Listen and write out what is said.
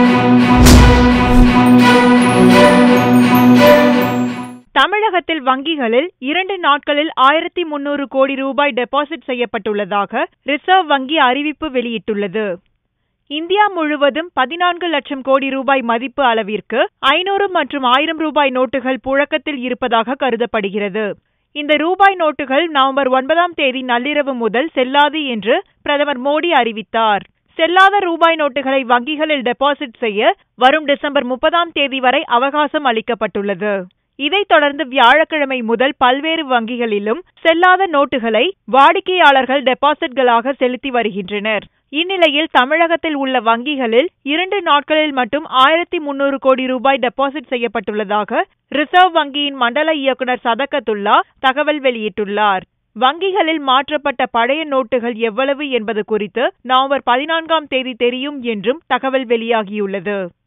தமிழகத்தில் வங்கிகளில் இரண்டு நாட்களில் ஆயிரத்தி முன்னூறு கோடி ரூபாய் டெபாசிட் செய்யப்பட்டுள்ளதாக ரிசர்வ் வங்கி அறிவிப்பு வெளியிட்டுள்ளது இந்தியா முழுவதும் பதினான்கு லட்சம் கோடி ரூபாய் மதிப்பு அளவிற்கு ஐநூறு மற்றும் ஆயிரம் ரூபாய் நோட்டுகள் புழக்கத்தில் இருப்பதாக கருதப்படுகிறது இந்த ரூபாய் நோட்டுகள் நவம்பர் ஒன்பதாம் தேதி நள்ளிரவு முதல் செல்லாது என்று பிரதமர் மோடி அறிவித்தார் செல்லாத ரூபாய் நோட்டுகளை வங்கிகளில் டெபாசிட் செய்ய வரும் டிசம்பர் முப்பதாம் தேதி வரை அவகாசம் அளிக்கப்பட்டுள்ளது இதைத் தொடர்ந்து வியாழக்கிழமை முதல் பல்வேறு வங்கிகளிலும் செல்லாத நோட்டுகளை வாடிக்கையாளர்கள் டெபாசிட்களாக செலுத்தி வருகின்றனர் இந்நிலையில் தமிழகத்தில் உள்ள வங்கிகளில் இரண்டு நாட்களில் மட்டும் ஆயிரத்தி முன்னூறு கோடி ரூபாய் டெபாசிட் செய்யப்பட்டுள்ளதாக ரிசர்வ் வங்கியின் மண்டல இயக்குநர் சதகத்துல்லா தகவல் வெளியிட்டுள்ளார் வங்கிகளில் மாற்றப்பட்ட பழைய நோட்டுகள் எவ்வளவு என்பது குறித்து நவம்பர் பதினான்காம் தேதி தெரியும் என்றும் தகவல் வெளியாகியுள்ளது